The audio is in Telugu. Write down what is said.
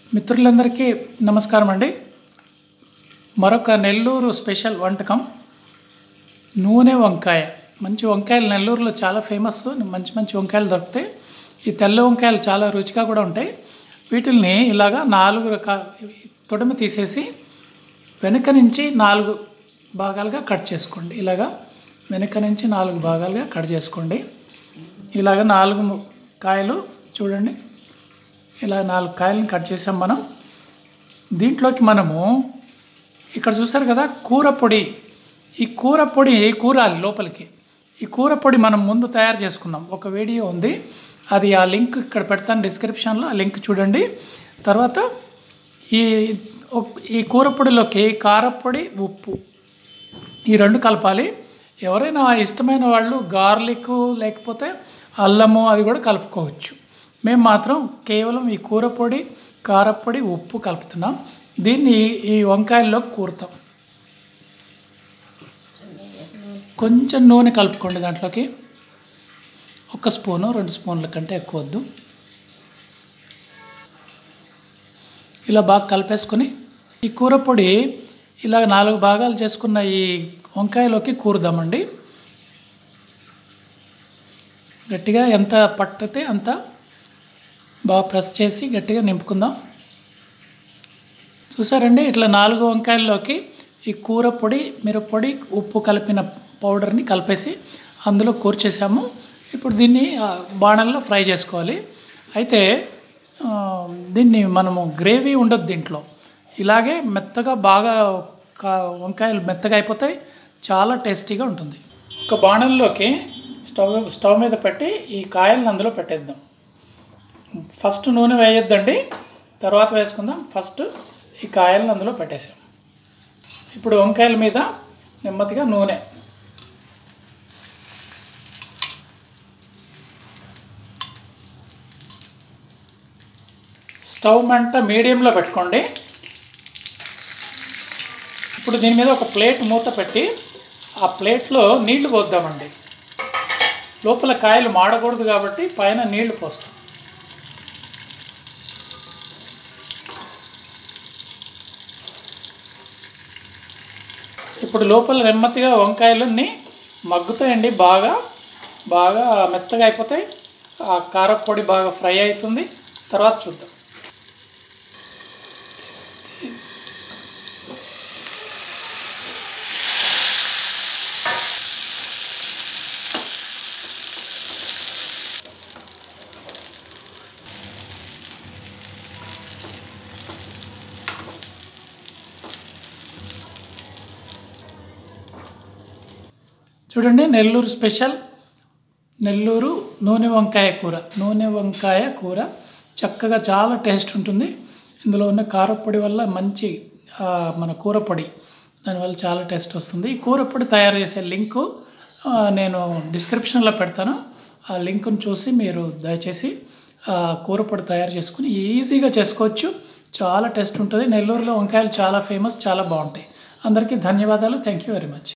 మిత్రులందరికీ నమస్కారం అండి మరొక నెల్లూరు స్పెషల్ వంటకం నూనె వంకాయ మంచి వంకాయలు నెల్లూరులో చాలా ఫేమస్ మంచి మంచి వంకాయలు దొరుకుతాయి ఈ తెల్ల వంకాయలు చాలా రుచిగా కూడా ఉంటాయి వీటిల్ని ఇలాగా నాలుగు రకాల తొడిమి తీసేసి వెనుక నుంచి నాలుగు భాగాలుగా కట్ చేసుకోండి ఇలాగా వెనుక నుంచి నాలుగు భాగాలుగా కట్ చేసుకోండి ఇలాగ నాలుగు ము- కాయలు చూడండి ఇలా నాలుగు కాయలను కట్ చేసాం మనం దీంట్లోకి మనము ఇక్కడ చూసారు కదా కూర పొడి ఈ కూర పొడి కూరాలి లోపలికి ఈ కూర పొడి మనం ముందు తయారు చేసుకున్నాం ఒక వీడియో ఉంది అది ఆ లింక్ ఇక్కడ పెడతాను డిస్క్రిప్షన్లో ఆ లింక్ చూడండి తర్వాత ఈ ఒక్- ఈ కూర పొడిలోకి కారపొడి ఉప్పు ఈ రెండు కలపాలి ఎవరైనా ఇష్టమైన వాళ్ళు గార్లిక్ లేకపోతే అల్లము అది కూడా కలుపుకోవచ్చు మేము మాత్రం కేవలం ఈ కూర పొడి కారపొడి ఉప్పు కలుపుతున్నాం దీన్ని ఈ వంకాయల్లో కూరుతాం కొంచెం నూనె కలుపుకోండి దాంట్లోకి ఒక స్పూను రెండు స్పూన్ల కంటే ఎక్కువ వద్దు ఇలా బాగా కలిపేసుకొని ఈ కూర పొడి ఇలా నాలుగు భాగాలు చేసుకున్న ఈ వంకాయలోకి కూరుదామండి గట్టిగా ఎంత పట్టితే అంత బాగా ప్రెస్ చేసి గట్టిగా నింపుకుందాం చూసారండి ఇట్లా నాలుగు వంకాయల్లోకి ఈ కూర పొడి మిరప్పొడి ఉప్పు కలిపిన పౌడర్ని కలిపేసి అందులో కూర్చేసాము ఇప్పుడు దీన్ని ఆ, బాణల్లో ఫ్రై చేసుకోవాలి అయితే ఆ, దీన్ని మనము గ్రేవీ ఉండదు దీంట్లో ఇలాగే మెత్తగా బాగా కా- వంకాయలు మెత్తగా అయిపోతాయి చాలా టేస్టీగా ఉంటుంది ఒక బాణంలోకి స్టవ్ స్టవ్ మీద పెట్టి ఈ కాయలను అందులో పెట్టేద్దాం ఫస్ట్ నూనె వేయొద్దండి తర్వాత వేసుకుందాం ఫస్ట్ ఈ కాయలను అందులో పెట్టేసాం ఇప్పుడు వంకాయల మీద నెమ్మదిగా నూనె స్టవ్ మంట మీడియంలో పెట్టుకోండి ఇప్పుడు దీని మీద ఒక ప్లేట్ మూత పెట్టి ఆ ప్లేట్లో నీళ్లు పోద్దామండి లోపల కాయలు మాడకూడదు కాబట్టి పైన నీళ్లు పోస్తాం ఇప్పుడు లోపల నెమ్మదిగా వంకాయలన్నీ మగ్గుతాయండి బాగా బాగా మెత్తగా అయిపోతాయి ఆ కారపొడి బాగా ఫ్రై అవుతుంది తర్వాత చూద్దాం చూడండి నెల్లూరు స్పెషల్ నెల్లూరు నూనె వంకాయ కూర నూనె వంకాయ కూర చక్కగా చాలా టేస్ట్ ఉంటుంది ఇందులో ఉన్న కారపొడి వల్ల మంచి ఆ, మన కూర పొడి దానివల్ల చాలా టేస్ట్ వస్తుంది ఈ కూర పొడి తయారు చేసే లింకు ఆ, నేను డిస్క్రిప్షన్లో పెడతాను ఆ లింకును చూసి మీరు దయచేసి ఆ కూర పొడి తయారు చేసుకుని ఈజీగా చేసుకోవచ్చు చాలా టేస్ట్ ఉంటుంది నెల్లూరులో వంకాయలు చాలా ఫేమస్ చాలా బాగుంటాయి అందరికీ ధన్యవాదాలు థ్యాంక్ యూ వెరీ మచ్